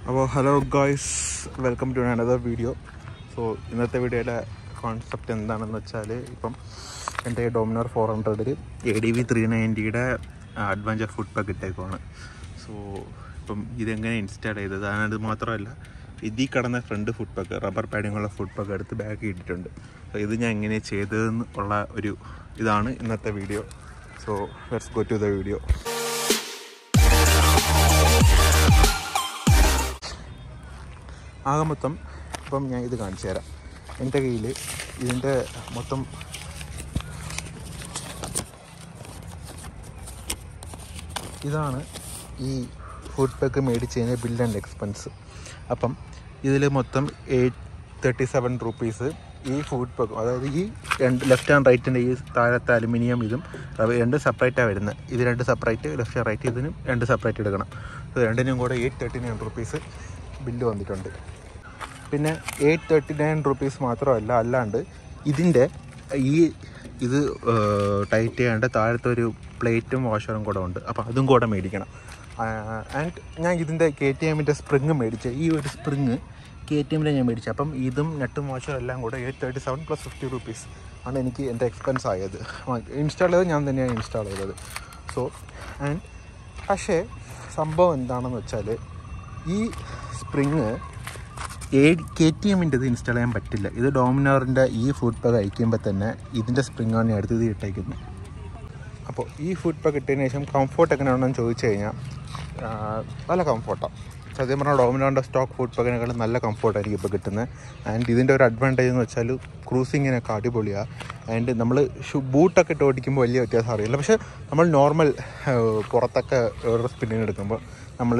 അപ്പോൾ hello guys welcome to another video so ഇന്നത്തെ വീഡിയോയുടെ കോൺസെപ്റ്റ് എന്താണെന്ന് വെച്ചാൽ ഇപ്പം എൻ്റെ ഡോമിനർ ഫോർ ഹൺഡ്രഡിൽ എ ഡി വി ത്രീ നയൻറ്റിയുടെ അഡ്വഞ്ചർ ഫുഡ് പാക്ക് ഇട്ടേക്കുവാണ് സോ ഇപ്പം ഇതെങ്ങനെ ഇൻസ്റ്റാൾ ചെയ്തത് അത് മാത്രമല്ല ഇതിൽ കടന്ന ഫ്രണ്ട് ഫുഡ് പാക്ക് റബ്ബർ പാഡിങ്ങുള്ള ഫുഡ് പാക്ക് എടുത്ത് ബാക്ക് ഇട്ടിട്ടുണ്ട് സോ ഇത് ഞാൻ എങ്ങനെ ചെയ്തതെന്ന് ഉള്ള ഒരു ഇതാണ് ഇന്നത്തെ video so let's go to the video ആകെ മൊത്തം ഇപ്പം ഞാൻ ഇത് കാണിച്ചു തരാം എൻ്റെ കയ്യിൽ ഇതിൻ്റെ മൊത്തം ഇതാണ് ഈ ഫുഡ് പാക്ക് മേടിച്ചതിന് ബിൽ ആൻഡ് എക്സ്പെൻസ് അപ്പം ഇതിൽ മൊത്തം എയ്റ്റ് തേർട്ടി സെവൻ റുപ്പീസ് ഈ ഫുഡ് പാക്ക് അതായത് ഈ രണ്ട് ലെഫ്റ്റ് ആൻഡ് റൈറ്റിൻ്റെ ഈ താഴത്തെ അലുമിനിയം ഇതും റവ- രണ്ട് സെപ്പറേറ്റാണ് വരുന്നത് ഇത് രണ്ട് സെപ്പറേറ്റ് ലെഫ്റ്റ് ആൻഡ് റൈറ്റ് ഇതിനും രണ്ട് സെപ്പറേറ്റ് എടുക്കണം ഇത് രണ്ടിനും കൂടെ eight thirty nine rupees bill വന്നിട്ടുണ്ട് പിന്നെ എയ്റ്റ് തേർട്ടി നയൻ റുപ്പീസ് മാത്രമല്ല അല്ലാണ്ട് ഇതിൻ്റെ ഈ ഇത് ടൈറ്റ് ചെയ്യേണ്ട താഴത്തെ ഒരു പ്ലേറ്റും വാഷറും കൂടെ ഉണ്ട് അപ്പോൾ അതും കൂടെ മേടിക്കണം ആൻഡ് ഞാൻ ഇതിൻ്റെ കെ ടി എമ്മിൻ്റെ സ്പ്രിങ് മേടിച്ച ഈ ഒരു സ്പ്രിങ് കെ ടി എമ്മിലെ ഞാൻ മേടിച്ചത് അപ്പം ഇതും നെട്ടും വാഷറും എല്ലാം കൂടെ eight thirty seven plus fifty rupees ആണ് എനിക്ക് എൻ്റെ എക്സ്പെൻസ് ആയത് ഇൻസ്റ്റാൾ ചെയ്തത് ഞാൻ തന്നെയാണ് ഇൻസ്റ്റാൾ ചെയ്തത് സോ ആൻഡ് പക്ഷേ സംഭവം എന്താണെന്ന് വെച്ചാൽ ഈ സ്പ്രിങ് എ കെ ടി എമ്മിൻ്റെ ഇൻസ്റ്റാൾ ചെയ്യാൻ പറ്റില്ല ഇത് ഡോമിനോറിൻ്റെ ഈ ഫുഡ് പാക്ക് അയക്കുമ്പോൾ തന്നെ ഇതിൻ്റെ സ്പ്രിങ്ങാണ് ഞാൻ അടുത്തത് ഇട്ടേക്കുന്നത് അപ്പോൾ ഈ ഫുഡ് പാക്ക് ഇട്ടതിന് ശേഷം കംഫോർട്ട് എങ്ങനെയാണെന്ന് ചോദിച്ചു കഴിഞ്ഞാൽ ആ, നല്ല കംഫോർട്ടാണ് സത്യം പറഞ്ഞാൽ ഡോമിനോറിൻ്റെ സ്റ്റോക്ക് ഫുഡ് പാക്കിനേക്കാളും നല്ല കംഫോർട്ടായിരിക്കും ഇപ്പോൾ കിട്ടുന്നത് ആൻഡ് ഇതിൻ്റെ ഒരു അഡ്വാൻറ്റേജ് എന്ന് വെച്ചാൽ ക്രൂസിങ്ങിനൊക്കെ അടിപൊളിയാണ് ആൻഡ് നമ്മൾ ഷൂ ബൂട്ടൊക്കെ ഇട്ട് ഓടിക്കുമ്പോൾ വലിയ വ്യത്യാസം അറിയില്ല പക്ഷേ നമ്മൾ നോർമൽ പുറത്തൊക്കെ ഓരോ സ്പിന്നിന് എടുക്കുമ്പോൾ നമ്മൾ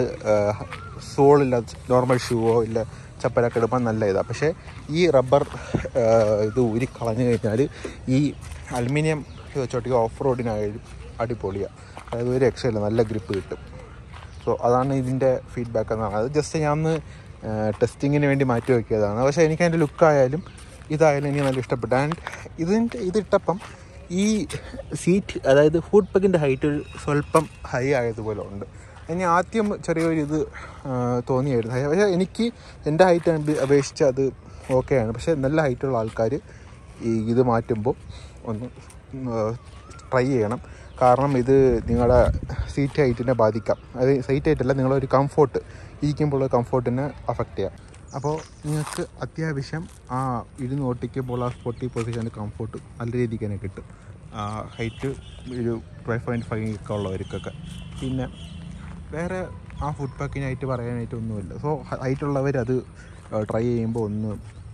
സോളില്ല നോർമൽ ഷൂവോ ഇല്ല ചപ്പലൊക്കെ ഇടുമ്പോൾ നല്ല ഇതാണ് പക്ഷേ ഈ റബ്ബർ ഇത് ഊരി കളഞ്ഞു കഴിഞ്ഞാൽ ഈ അലുമിനിയം ഇത് വെച്ചോട്ടിക്ക് ഓഫ് റോഡിനായാലും അടിപൊളിയാണ് അതായത് ഒരു രക്ഷയില്ല നല്ല ഗ്രിപ്പ് കിട്ടും സോ അതാണ് ഇതിൻ്റെ ഫീഡ്ബാക്ക് എന്നാണ് അത് ജസ്റ്റ് ഞാൻ ഒന്ന് ടെസ്റ്റിങ്ങിന് വേണ്ടി മാറ്റി വയ്ക്കിയതാണ് പക്ഷേ എനിക്ക് അതിൻ്റെ ലുക്കായാലും ഇതായാലും എനിക്ക് നല്ല ഇഷ്ടപ്പെട്ടു ആൻഡ് ഇതിൻ്റെ ഇതിട്ടപ്പം ഈ സീറ്റ് അതായത് ഫുഡ് പക്കിൻ്റെ ഹൈറ്റ് ഒരു സ്വല്പം ഹൈ ആയതുപോലെ ഉണ്ട് ഇനി ആദ്യം ചെറിയൊരു ഇത് ആ, തോന്നിയായിരുന്നു ഹൈ- പക്ഷേ എനിക്ക് എൻ്റെ ഹൈറ്റ് അപേക്ഷിച്ച് അത് ഓക്കെയാണ് പക്ഷേ നല്ല ഹൈറ്റുള്ള ആൾക്കാർ ഈ ഇത് മാറ്റുമ്പോൾ ഒന്ന് ട്രൈ ചെയ്യണം കാരണം ഇത് നിങ്ങളുടെ സീറ്റ് ഹൈറ്റിനെ ബാധിക്കാം അത് സീറ്റ് ഹൈറ്റല്ല നിങ്ങളൊരു കംഫോർട്ട് ഇരിക്കുമ്പോൾ കംഫോർട്ടിനെ അഫക്റ്റ് ചെയ്യാം അപ്പോൾ നിങ്ങൾക്ക് അത്യാവശ്യം ആ ഇരുന്ന് ഓട്ടിക്കുമ്പോൾ ആ സ്പോട്ടി പൊസിഷൻ്റെ കംഫോർട്ട് നല്ല രീതിക്ക് തന്നെ കിട്ടും ഹൈറ്റ് ഒരു ഫൈവ് പോയിൻറ്റ് ഫൈവ് ഒക്കെ ഉള്ളവർക്കൊക്കെ പിന്നെ വേറെ ആ ഫുഡ് പാക്കിനായിട്ട് പറയാനായിട്ട് ഒന്നുമില്ല സോ ഹൈറ്റുള്ളവർ അത് ട്രൈ ചെയ്യുമ്പോൾ ഒന്ന്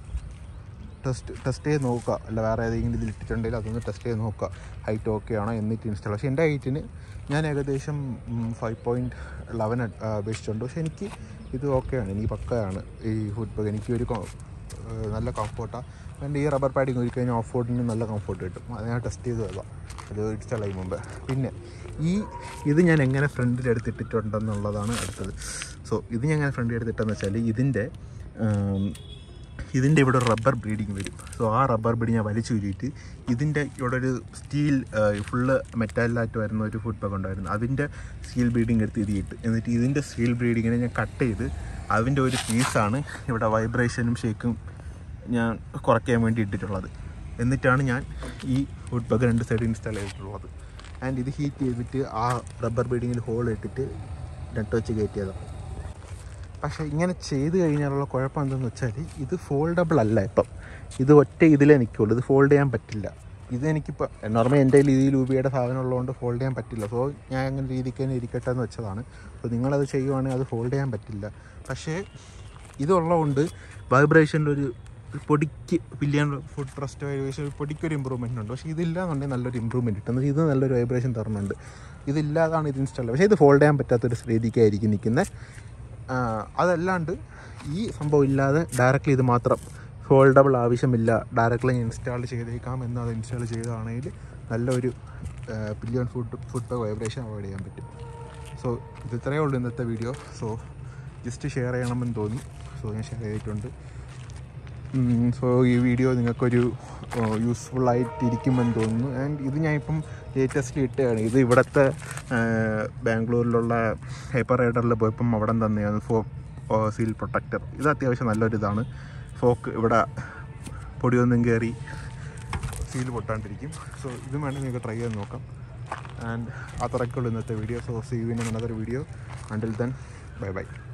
ടെസ്റ്റ് ടെസ്റ്റ് ചെയ്ത് നോക്കുക അല്ല വേറെ ഏതെങ്കിലും ഇതിൽ ഇട്ടിട്ടുണ്ടെങ്കിൽ അതൊന്ന് ടെസ്റ്റ് ചെയ്ത് നോക്കുക ഹൈറ്റ് ഓക്കെ ആണോ എന്നിട്ട് ഇൻസ്റ്റാൾ പക്ഷേ എൻ്റെ ഹൈറ്റിന് ഞാൻ ഏകദേശം ഫൈവ് പോയിൻറ്റ് ലെവൻ അപേക്ഷിച്ചിട്ടുണ്ട് പക്ഷേ എനിക്ക് ഇത് ഓക്കെയാണ് എനിക്ക് പക്കയാണ് ഈ ഫുഡ് പാക്ക് എനിക്ക് ഒരു കൊ- ഏഹ് നല്ല കംഫോർട്ടാണ് എൻ്റെ ഈ റബ്ബർ പാഡിങ് ഒരു കഴിഞ്ഞാൽ ഓഫ് റോഡിന് നല്ല കംഫോർട്ട് കിട്ടും അത് ഞാൻ ടെസ്റ്റ് ചെയ്ത് തരാം അത് ഇൻസ്റ്റാൾ ചെയ്യും മുമ്പ് പിന്നെ ഈ ഇത് ഞാൻ എങ്ങനെ ഫ്രണ്ടിൽ എടുത്തിട്ടുണ്ടെന്നുള്ളതാണ് അടുത്തത് സോ ഇത് ഞാൻ എങ്ങനെ ഫ്രണ്ടിൽ എടുത്തിട്ടെന്ന് വെച്ചാൽ ഇതിൻ്റെ ഉം, ഇതിൻ്റെ ഇവിടെ ഒരു റബ്ബർ ബ്രീഡിങ് വരും സോ ആ റബ്ബർ ബ്രീഡ് ഞാൻ വലിച്ചു ഊരിയിട്ട് ഇതിൻ്റെ ഇവിടെ ഒരു സ്റ്റീൽ ഫുള്ള് മെറ്റാലിലായിട്ട് വരുന്ന ഒരു ഫുഡ് പാക്ക് ഉണ്ടായിരുന്നു അതിൻ്റെ സ്റ്റീൽ ബ്രീഡിങ് എടുത്ത് ഇത് ഇട്ട് എന്നിട്ട് ഇതിൻ്റെ സ്റ്റീൽ ബ്രീഡിങ്ങിനെ ഞാൻ കട്ട് ചെയ്ത് അതിൻ്റെ ഒരു പീസാണ് ഇവിടെ വൈബ്രേഷനും ഷേക്കും ഞാൻ കുറയ്ക്കാൻ വേണ്ടി ഇട്ടിട്ടുള്ളത് എന്നിട്ടാണ് ഞാൻ ഈ ഫുഡ് പാക്ക് രണ്ട് സൈഡ് ഇൻസ്റ്റാൾ ചെയ്തിട്ടുള്ളത് ആൻഡ് ഇത് ഹീറ്റ് ചെയ്തിട്ട് ആ റബ്ബർ ബ്രീഡിങ്ങിൽ ഹോൾ ഇട്ടിട്ട് നെട്ട് വെച്ച് കയറ്റിയതാണ് പക്ഷേ ഇങ്ങനെ ചെയ്ത് കഴിഞ്ഞാലുള്ള കുഴപ്പം എന്താണെന്ന് വെച്ചാൽ ഇത് ഫോൾഡബിൾ അല്ല ഇപ്പം ഇത് ഒറ്റ ഇതിലേ നിൽക്കുള്ളൂ ഇത് ഫോൾഡ് ചെയ്യാൻ പറ്റില്ല ഇത് എനിക്കിപ്പോൾ നോർമൽ എൻ്റെ കയ്യിൽ ഈ ലൂബിയുടെ സാധനം ഉള്ളതുകൊണ്ട് ഫോൾഡ് ചെയ്യാൻ പറ്റില്ല സോ ഞാൻ അങ്ങനെ രീതിക്ക് തന്നെ ഇരിക്കട്ടെ എന്ന് വെച്ചതാണ് അപ്പോൾ നിങ്ങളത് ചെയ്യുവാണെങ്കിൽ അത് ഫോൾഡ് ചെയ്യാൻ പറ്റില്ല പക്ഷേ ഇതുള്ളതുകൊണ്ട് വൈബ്രേഷനിൽ ഒരു ഒരു പൊടിക്ക് ബില്യൺ ഫുഡ് ട്രസ്റ്റ് വൈബ്രേഷൻ ഒരു പൊടിക്കൊരു ഇമ്പ്രൂവ്മെൻ്റ് ഉണ്ട് പക്ഷേ ഇതില്ലാന്നുണ്ടെങ്കിൽ നല്ലൊരു ഇമ്പ്രൂവ്മെൻറ്റ് കിട്ടും ഇത് നല്ലൊരു വൈബ്രേഷൻ തരുന്നുണ്ട് ഇതില്ലാതാണ് ഇത് ഇൻസ്റ്റാൾ പക്ഷേ ഇത് ഫോൾഡ് ചെയ്യാൻ പറ്റാത്തൊരു രീതിക്കായിരിക്കും നിൽക്കുന്നത് അതല്ലാണ്ട് ഈ സംഭവം ഇല്ലാതെ ഡയറക്റ്റ്ലി ഇത് മാത്രം ഫോൾഡബിൾ ആവശ്യമില്ല ഡയറക്റ്റ്ലി ഇൻസ്റ്റാൾ ചെയ്തേക്കാം എന്ന് അത് ഇൻസ്റ്റാൾ ചെയ്തതാണെങ്കിൽ നല്ലൊരു ബില്യൺ ഫുഡ് ഫുഡ് വൈബ്രേഷൻ അവോയ്ഡ് ചെയ്യാൻ പറ്റും സോ ഇത് ഇത്രയേ ഉള്ളൂ ഇന്നത്തെ വീഡിയോ സോ ജസ്റ്റ് ഷെയർ ചെയ്യണമെന്ന് തോന്നി സോ ഞാൻ ഷെയർ ചെയ്തിട്ടുണ്ട് സോ ഈ വീഡിയോ നിങ്ങൾക്കൊരു യൂസ്ഫുൾ ആയിട്ടിരിക്കുമെന്ന് തോന്നുന്നു ആൻഡ് ഇത് ഞാൻ ഇപ്പം ലേറ്റസ്റ്റ് ഇട്ടതാണ് ഇത് ഇവിടുത്തെ ബാംഗ്ലൂരിലുള്ള ഹൈപ്പർ റൈഡറിൽ പോയപ്പം അവിടെ തന്നെയാണ് ഫോ സീൽ പ്രൊട്ടക്ടർ ഇത് അത്യാവശ്യം നല്ലൊരു ഇതാണ് ഫോക്ക് ഇവിടെ പൊടിയൊന്നും കയറി സീൽ പൊട്ടാണ്ടിരിക്കും സോ ഇതും വേണമെങ്കിൽ നിങ്ങൾക്ക് ട്രൈ ചെയ്ത് നോക്കാം ആൻഡ് അത്രയ്ക്കുള്ളൂ ഇന്നത്തെ video so see win another video until then bye by